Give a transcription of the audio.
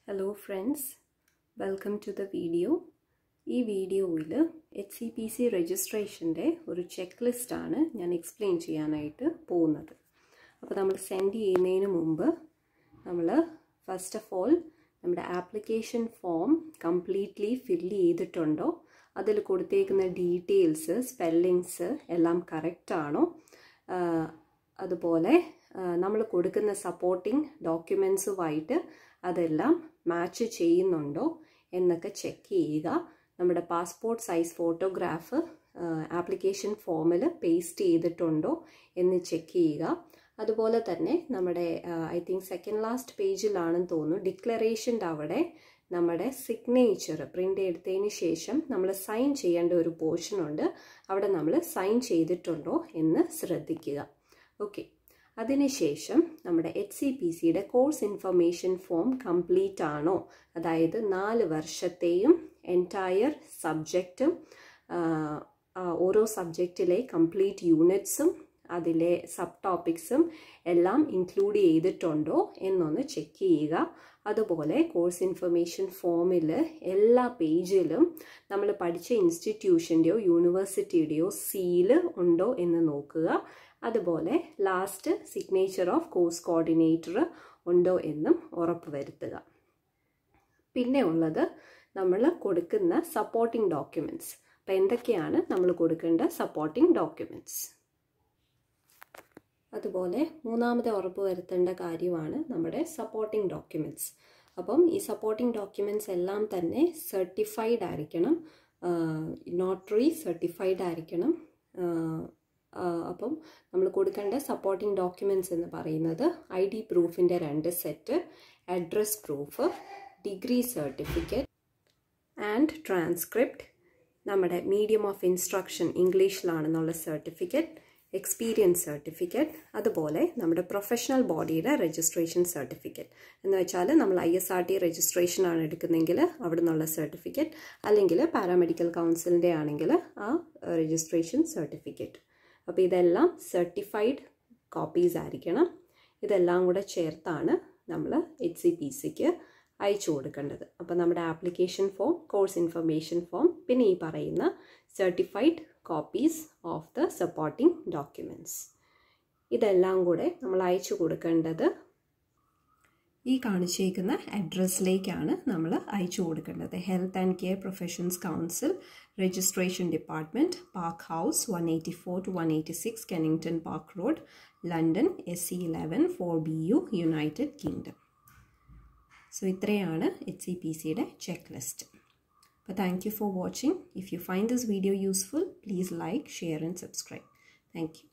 hello friends welcome to the video ഈ വീഡിയോയിൽ H C P C രജിസ്ട്രേഷൻ്റെ ഒരു ചെക്ക് ലിസ്റ്റാണ് ഞാൻ എക്സ്പ്ലെയിൻ ചെയ്യാനായിട്ട് പോകുന്നത് അപ്പോൾ നമ്മൾ സെൻഡ് ചെയ്യുന്നതിന് മുമ്പ് നമ്മൾ ഫസ്റ്റ് ഓഫ് ഓൾ നമ്മുടെ ആപ്ലിക്കേഷൻ ഫോം കംപ്ലീറ്റ്ലി ഫില്ല് ചെയ്തിട്ടുണ്ടോ അതിൽ കൊടുത്തേക്കുന്ന ഡീറ്റെയിൽസ് സ്പെല്ലിങ്സ് എല്ലാം കറക്റ്റാണോ അതുപോലെ നമ്മൾ കൊടുക്കുന്ന സപ്പോർട്ടിംഗ് ഡോക്യുമെൻസുമായിട്ട് അതെല്ലാം മാച്ച് ചെയ്യുന്നുണ്ടോ എന്നൊക്കെ ചെക്ക് ചെയ്യുക നമ്മുടെ പാസ്പോർട്ട് സൈസ് ഫോട്ടോഗ്രാഫ് ആപ്ലിക്കേഷൻ ഫോമിൽ പേസ്റ്റ് ചെയ്തിട്ടുണ്ടോ എന്ന് ചെക്ക് ചെയ്യുക അതുപോലെ തന്നെ നമ്മുടെ ഐ തിങ്ക് സെക്കൻഡ് ലാസ്റ്റ് പേജിലാണെന്ന് തോന്നുന്നു ഡിക്ലറേഷൻ്റെ അവിടെ നമ്മുടെ സിഗ്നേച്ചർ പ്രിൻ്റ് എടുത്തതിന് ശേഷം നമ്മൾ സൈൻ ചെയ്യേണ്ട ഒരു പോർഷൻ ഉണ്ട് അവിടെ നമ്മൾ സൈൻ ചെയ്തിട്ടുണ്ടോ എന്ന് ശ്രദ്ധിക്കുക ഓക്കെ അതിനുശേഷം നമ്മുടെ എച്ച് സി പി സിയുടെ കോഴ്സ് ഇൻഫർമേഷൻ ഫോം കംപ്ലീറ്റ് ആണോ അതായത് നാല് വർഷത്തെയും എൻറ്റയർ സബ്ജക്റ്റും ഓരോ സബ്ജക്റ്റിലെ കംപ്ലീറ്റ് യൂണിറ്റ്സും അതിലെ സബ് ടോപ്പിക്സും എല്ലാം ഇൻക്ലൂഡ് ചെയ്തിട്ടുണ്ടോ എന്നൊന്ന് ചെക്ക് ചെയ്യുക അതുപോലെ കോഴ്സ് ഇൻഫർമേഷൻ ഫോമിൽ എല്ലാ പേജിലും നമ്മൾ പഠിച്ച ഇൻസ്റ്റിറ്റ്യൂഷൻ്റെയോ യൂണിവേഴ്സിറ്റിയുടെയോ സീല് ഉണ്ടോ എന്ന് നോക്കുക അതുപോലെ last signature of course coordinator ഉണ്ടോ എന്നും ഉറപ്പ് വരുത്തുക പിന്നെ ഉള്ളത് നമ്മൾ കൊടുക്കുന്ന സപ്പോർട്ടിംഗ് ഡോക്യുമെൻറ്റ്സ് അപ്പോൾ എന്തൊക്കെയാണ് നമ്മൾ കൊടുക്കേണ്ട സപ്പോർട്ടിംഗ് ഡോക്യുമെൻറ്റ്സ് അതുപോലെ മൂന്നാമത്തെ ഉറപ്പ് വരുത്തേണ്ട കാര്യമാണ് നമ്മുടെ സപ്പോർട്ടിംഗ് ഡോക്യുമെൻറ്റ്സ് അപ്പം ഈ സപ്പോർട്ടിംഗ് ഡോക്യുമെൻറ്റ്സ് എല്ലാം തന്നെ സർട്ടിഫൈഡ് ആയിരിക്കണം നോട്ടറി സർട്ടിഫൈഡ് ആയിരിക്കണം അപ്പം നമ്മൾ കൊടുക്കേണ്ട സപ്പോർട്ടിംഗ് ഡോക്യുമെൻറ്റ്സ് എന്ന് പറയുന്നത് ഐ ഡി പ്രൂഫിൻ്റെ രണ്ട് set address proof degree certificate and transcript നമ്മുടെ മീഡിയം ഓഫ് ഇൻസ്ട്രക്ഷൻ ഇംഗ്ലീഷിലാണെന്നുള്ള സർട്ടിഫിക്കറ്റ് എക്സ്പീരിയൻസ് സർട്ടിഫിക്കറ്റ് അതുപോലെ നമ്മുടെ പ്രൊഫഷണൽ ബോഡിയുടെ രജിസ്ട്രേഷൻ സർട്ടിഫിക്കറ്റ് എന്ന് വെച്ചാൽ നമ്മൾ I S R T registration ആണ് എടുക്കുന്നെങ്കിൽ അവിടെ നിന്നുള്ള സർട്ടിഫിക്കറ്റ് അല്ലെങ്കിൽ പാരാമെഡിക്കൽ കൗൺസിലിൻ്റെ ആണെങ്കിൽ ആ രജിസ്ട്രേഷൻ സർട്ടിഫിക്കറ്റ് അപ്പോൾ ഇതെല്ലാം സർട്ടിഫൈഡ് കോപ്പീസ് ആയിരിക്കണം ഇതെല്ലാം കൂടെ ചേർത്താണ് നമ്മൾ എച്ച് സി പി സിക്ക് അയച്ചു കൊടുക്കേണ്ടത് അപ്പോൾ നമ്മുടെ application form course information form പിന്നെ ഈ പറയുന്ന certified copies of the supporting documents ഇതെല്ലാം കൂടെ നമ്മൾ അയച്ചു കൊടുക്കേണ്ടത് ഈ കാണിച്ചേക്കുന്ന അഡ്രസ്സിലേക്കാണ് നമ്മൾ അയച്ചു കൊടുക്കേണ്ടത് Health and Care Professions Council registration department Park House one eighty four two one eighty six Kennington Park Road London S C eleven four B U United Kingdom so ഇത്രയാണ് എച്ച് സി പി സിയുടെ check list അപ്പോൾ thank you for watching if you find this video useful please like share and subscribe thank U